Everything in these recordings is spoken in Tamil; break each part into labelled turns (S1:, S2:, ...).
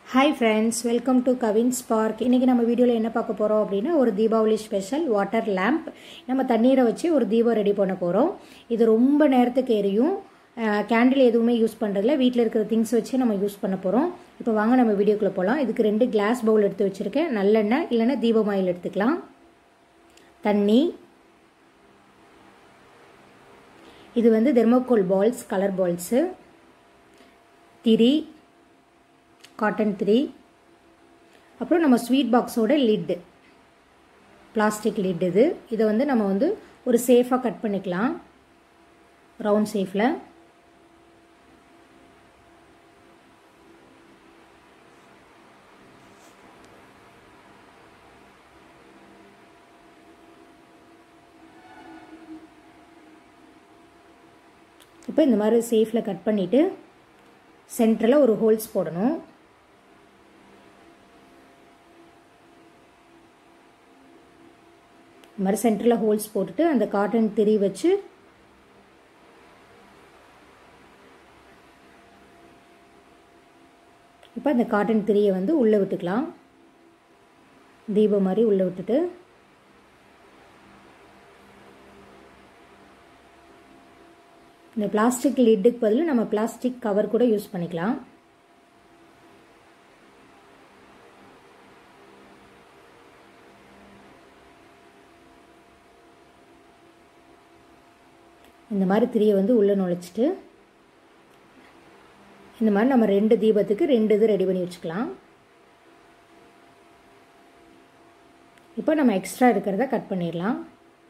S1: hi friends welcome to Kavin's park இன்றைக்கி நம்ம வீடியோவில் என்ன பார்க்க போகிறோம் அப்படின்னா ஒரு தீபாவளி ஸ்பெஷல் வாட்டர் லேம்ப் நம்ம தண்ணீரை வச்சு ஒரு தீபம் ரெடி பண்ண போகிறோம் இது ரொம்ப நேரத்துக்கு எரியும் கேண்டில் எதுவுமே யூஸ் பண்ணுறதில்ல வீட்டில் இருக்கிற திங்ஸ் வச்சு நம்ம யூஸ் பண்ண போகிறோம் இப்போ வாங்க நம்ம வீடியோக்குள்ளே போகலாம் இதுக்கு ரெண்டு கிளாஸ் பவுல் எடுத்து வச்சுருக்கேன் நல்லெண்ணெய் இல்லைன்னா தீபம் ஆயில் எடுத்துக்கலாம் தண்ணி இது வந்து தெர்மோகோல் பால்ஸ் கலர் பால்ஸு திரி காட்டன் த்ரீ அப்புறம் நம்ம ஸ்வீட் பாக்ஸோட லிட்டு பிளாஸ்டிக் லிட் இது இதை வந்து நம்ம வந்து ஒரு சேஃபாக கட் பண்ணிக்கலாம் ரவுண்ட் சேஃபில் இப்போ இந்த மாதிரி சேஃபில் கட் பண்ணிவிட்டு சென்டரில் ஒரு ஹோல்ஸ் போடணும் இந்த மாதிரி சென்டரில் ஹோல்ஸ் போட்டுட்டு அந்த காட்டன் திரி வச்சு இப்போ அந்த காட்டன் திரியை வந்து உள்ளே விட்டுக்கலாம் தீபம் மாதிரி உள்ளே விட்டுட்டு இந்த பிளாஸ்டிக் லிட்டுக்கு பதில் நம்ம பிளாஸ்டிக் கவர் கூட யூஸ் பண்ணிக்கலாம் இந்த மாதிரி திரியை வந்து உள்ளே நுழைச்சிட்டு இந்த மாதிரி நம்ம ரெண்டு தீபத்துக்கு ரெண்டு இது ரெடி பண்ணி வச்சுக்கலாம் இப்போ நம்ம எக்ஸ்ட்ரா இருக்கிறத கட் பண்ணிடலாம்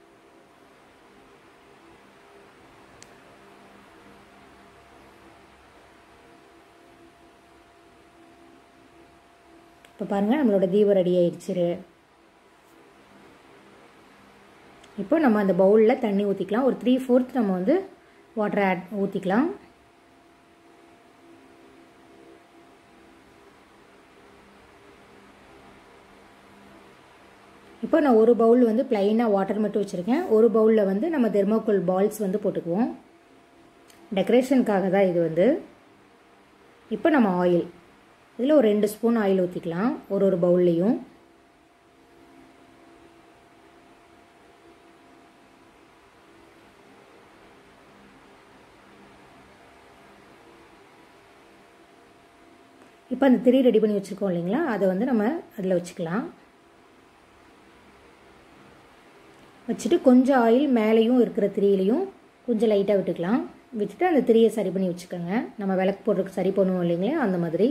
S1: இப்போ பாருங்கள் நம்மளோட தீபம் ரெடி ஆயிடுச்சு இப்போ நம்ம அந்த பவுலில் தண்ணி ஊற்றிக்கலாம் ஒரு த்ரீ ஃபோர்த் நம்ம வந்து வாட்டர் ஆட் ஊற்றிக்கலாம் இப்போ நான் ஒரு பவுல் வந்து ப்ளைனாக வாட்டர் மட்டும் வச்சுருக்கேன் ஒரு பவுலில் வந்து நம்ம தெர்மோகோல் பால்ஸ் வந்து போட்டுக்குவோம் டெக்கரேஷனுக்காக தான் இது வந்து இப்போ நம்ம ஆயில் இதில் ஒரு ரெண்டு ஸ்பூன் ஆயில் ஊற்றிக்கலாம் ஒரு ஒரு பவுல்லையும் இப்போ அந்த திரி ரெடி பண்ணி வச்சுருக்கோம் இல்லைங்களா அதை வந்து நம்ம அதில் வச்சுக்கலாம் வச்சுட்டு கொஞ்சம் ஆயில் மேலேயும் இருக்கிற திரியிலையும் கொஞ்சம் லைட்டாக விட்டுக்கலாம் விட்டுட்டு அந்த திரியை சரி பண்ணி வச்சுக்கோங்க நம்ம விளக்கு போடுறதுக்கு சரி பண்ணுவோம் இல்லைங்களா அந்த மாதிரி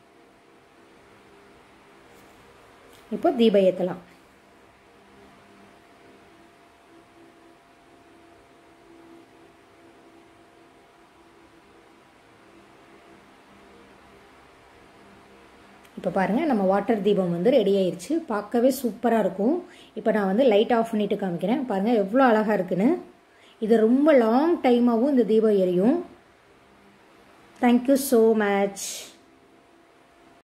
S1: இப்போ தீபம் ஏற்றலாம் இப்போ பாருங்கள் நம்ம வாட்டர் தீபம் வந்து ரெடி ஆயிடுச்சு பார்க்கவே சூப்பராக இருக்கும் இப்போ நான் வந்து லைட் ஆஃப் பண்ணிவிட்டு காமிக்கிறேன் பாருங்கள் எவ்வளோ அழகாக இருக்குன்னு இது ரொம்ப லாங் டைமாகவும் இந்த தீபம் எரியும் தேங்க்யூ ஸோ மச்